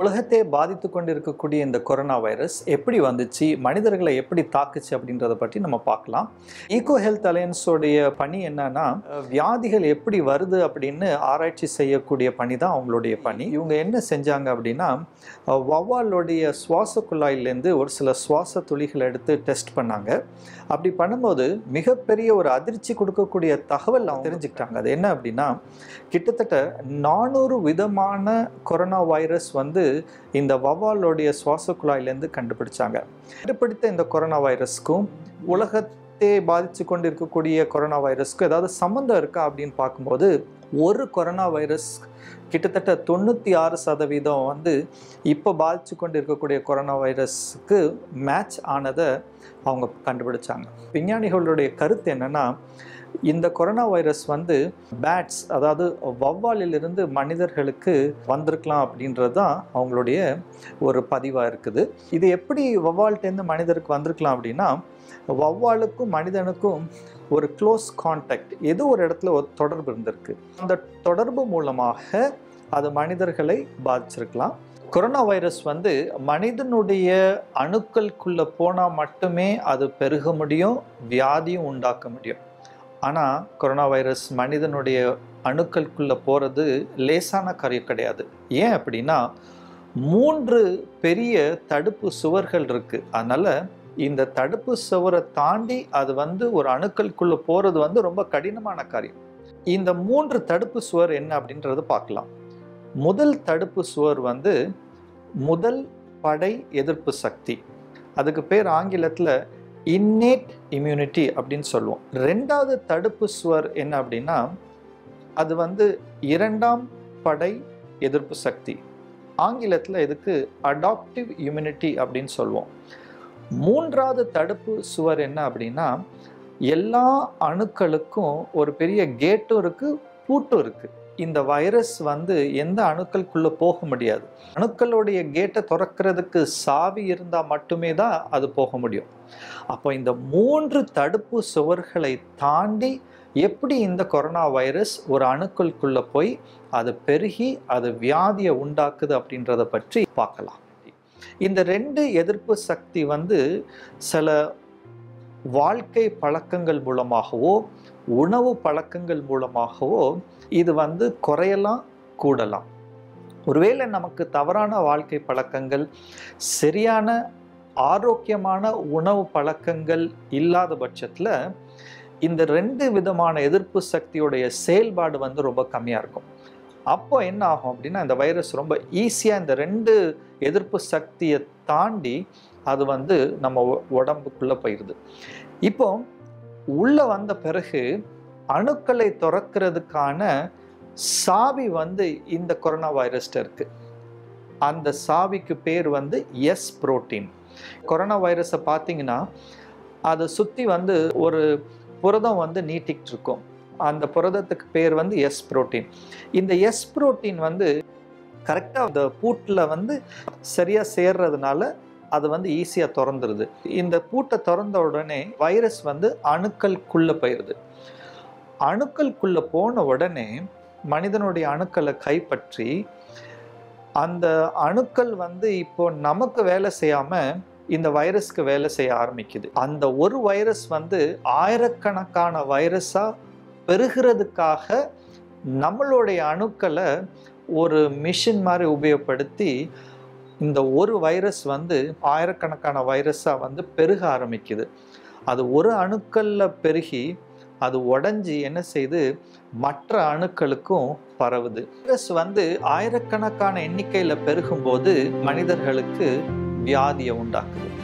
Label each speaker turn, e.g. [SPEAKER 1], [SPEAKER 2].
[SPEAKER 1] உலகத்தை பாதித்து கொண்டிருக்கக்கூடிய இந்த கொரோனா வைரஸ் எப்படி வந்துச்சு மனிதர்களை எப்படி தாக்குச்சு அப்படின்றத பற்றி நம்ம பார்க்கலாம் ஈகோ ஹெல்த் அலையன்ஸோடைய பணி என்னன்னா அஹ், வியாதிகள் எப்படி வருது அப்படின்னு ஆராய்ச்சி செய்யக்கூடிய பணி தான் அவங்களுடைய பணி இவங்க என்ன செஞ்சாங்க அப்படின்னா அஹ், வௌவாலுடைய சுவாச குழாயிலேருந்து ஒரு சில சுவாச துளிகளை எடுத்து டெஸ்ட் பண்ணாங்க அப்படி பண்ணும்போது மிகப்பெரிய ஒரு அதிர்ச்சி கொடுக்கக்கூடிய தகவல் அவங்க தெரிஞ்சுக்கிட்டாங்க அது என்ன அப்படின்னா கிட்டத்தட்ட நானூறு விதமான கொரோனா வைரஸ் வந்து இந்த வௌவாலுடைய சுவாச குழாயிலேருந்து கண்டுபிடிச்சாங்க கண்டுபிடித்த இந்த கொரோனா வைரஸ்க்கும் உலகத்தை பாதித்து கொண்டு இருக்கக்கூடிய கொரோனா வைரஸ்க்கும் ஏதாவது சம்மந்தம் இருக்கா அப்படின்னு பார்க்கும்போது ஒரு கொரோனா வைரஸ் கிட்டத்தட்ட தொண்ணூற்றி ஆறு சதவீதம் வந்து இப்போ பாதித்து கொண்டு இருக்கக்கூடிய கொரோனா வைரஸ்க்கு மேட்ச் ஆனதை அவங்க கண்டுபிடிச்சாங்க விஞ்ஞானிகளுடைய கருத்து என்னன்னா இந்த கொரோனா வைரஸ் வந்து பேட்ஸ் அதாவது வௌவாலிலிருந்து மனிதர்களுக்கு வந்திருக்கலாம் அப்படின்றது தான் அவங்களுடைய ஒரு பதிவாக இருக்குது இது எப்படி வௌவால்கிட்டேருந்து மனிதருக்கு வந்திருக்கலாம் அப்படின்னா வௌவாலுக்கும் மனிதனுக்கும் ஒரு க்ளோஸ் கான்டாக்ட் ஏதோ ஒரு இடத்துல ஒரு தொடர்பு இருந்திருக்கு அந்த தொடர்பு மூலமாக அது மனிதர்களை பாதிச்சிருக்கலாம் கொரோனா வைரஸ் வந்து மனிதனுடைய அணுக்களுக்குள்ள போனால் மட்டுமே அது பெருக முடியும் வியாதியும் உண்டாக்க முடியும் ஆனால் கொரோனா வைரஸ் மனிதனுடைய அணுக்களுக்குள்ளே போகிறது லேசான காரியம் கிடையாது ஏன் அப்படின்னா மூன்று பெரிய தடுப்பு சுவர்கள் இருக்குது அதனால் இந்த தடுப்பு சுவரை தாண்டி அது வந்து ஒரு அணுக்களுக்குள்ளே போகிறது வந்து ரொம்ப கடினமான காரியம் இந்த மூன்று தடுப்பு சுவர் என்ன அப்படின்றத பார்க்கலாம் முதல் தடுப்பு சுவர் வந்து முதல் படை எதிர்ப்பு சக்தி அதுக்கு பேர் ஆங்கிலத்தில் இன்னேட் இம்யூனிட்டி அப்படின்னு சொல்லுவோம் ரெண்டாவது தடுப்பு சுவர் என்ன அப்படின்னா அது வந்து இரண்டாம் படை எதிர்ப்பு சக்தி ஆங்கிலத்தில் இதுக்கு அடாப்டிவ் இம்யூனிட்டி அப்படின்னு சொல்லுவோம் மூன்றாவது தடுப்பு சுவர் என்ன அப்படின்னா எல்லா அணுக்களுக்கும் ஒரு பெரிய கேட்டும் இருக்குது பூட்டும் இருக்குது இந்த வைரஸ் வந்து எந்த அணுக்களுக்குள்ளே போக முடியாது அணுக்களுடைய கேட்டை திறக்கிறதுக்கு சாவி இருந்தால் மட்டுமே தான் அது போக முடியும் அப்போ இந்த மூன்று தடுப்பு சுவர்களை தாண்டி எப்படி இந்த கொரோனா வைரஸ் ஒரு அணுக்களுக்குள்ளே போய் அது பெருகி அது வியாதியை உண்டாக்குது அப்படின்றத பற்றி பார்க்கலாம் இந்த ரெண்டு எதிர்ப்பு சக்தி வந்து சில வாழ்க்கை பழக்கங்கள் மூலமாகவோ உணவு பழக்கங்கள் மூலமாகவோ இது வந்து குறையலாம் கூடலாம் ஒருவேளை நமக்கு தவறான வாழ்க்கை பழக்கங்கள் சரியான ஆரோக்கியமான உணவு பழக்கங்கள் இல்லாத பட்சத்தில் இந்த ரெண்டு விதமான எதிர்ப்பு சக்தியுடைய செயல்பாடு வந்து ரொம்ப கம்மியாக இருக்கும் அப்போ என்ன ஆகும் அப்படின்னா இந்த வைரஸ் ரொம்ப ஈஸியாக இந்த ரெண்டு எதிர்ப்பு சக்தியை தாண்டி அது வந்து நம்ம உ- உடம்புக்குள்ளே போயிடுது இப்போ உள்ளே வந்த பிறகு அணுக்களை திறக்கிறதுக்கான சாவி வந்து இந்த கொரோனா வைரஸ்ட இருக்கு அந்த சாவிக்கு பேர் வந்து எஸ் புரோட்டீன் கொரோனா வைரஸை பார்த்தீங்கன்னா அதை சுற்றி வந்து ஒரு புரதம் வந்து நீட்டிக்கிட்டு இருக்கும் அந்த புரதத்துக்கு பேர் வந்து எஸ் புரோட்டீன் இந்த எஸ் புரோட்டீன் வந்து கரெக்டாக அந்த பூட்டில் வந்து சரியாக சேர்றதுனால அது வந்து ஈஸியாக திறந்துருது இந்த பூட்டை திறந்த உடனே வைரஸ் வந்து அணுக்களுக்குள்ளே போயிடுது அணுக்களுக்குள்ளே போன உடனே மனிதனுடைய அணுக்களை கைப்பற்றி அந்த அணுக்கள் வந்து இப்போ நமக்கு வேலை செய்யாமல் இந்த வைரஸ்க்கு வேலை செய்ய ஆரம்பிக்குது அந்த ஒரு வைரஸ் வந்து ஆயிரக்கணக்கான வைரஸாக பெருகிறதுக்காக நம்மளுடைய அணுக்களை ஒரு மிஷின் மாதிரி உபயோகப்படுத்தி இந்த ஒரு வைரஸ் வந்து ஆயிரக்கணக்கான வைரஸாக வந்து பெருக ஆரம்பிக்குது அது ஒரு அணுக்களில் பெருகி அது உடஞ்சி என்ன செய்து மற்ற அணுக்களுக்கும் பரவுது வைரஸ் வந்து ஆயிரக்கணக்கான எண்ணிக்கையில் பெருகும்போது மனிதர்களுக்கு வியாதியை உண்டாக்குது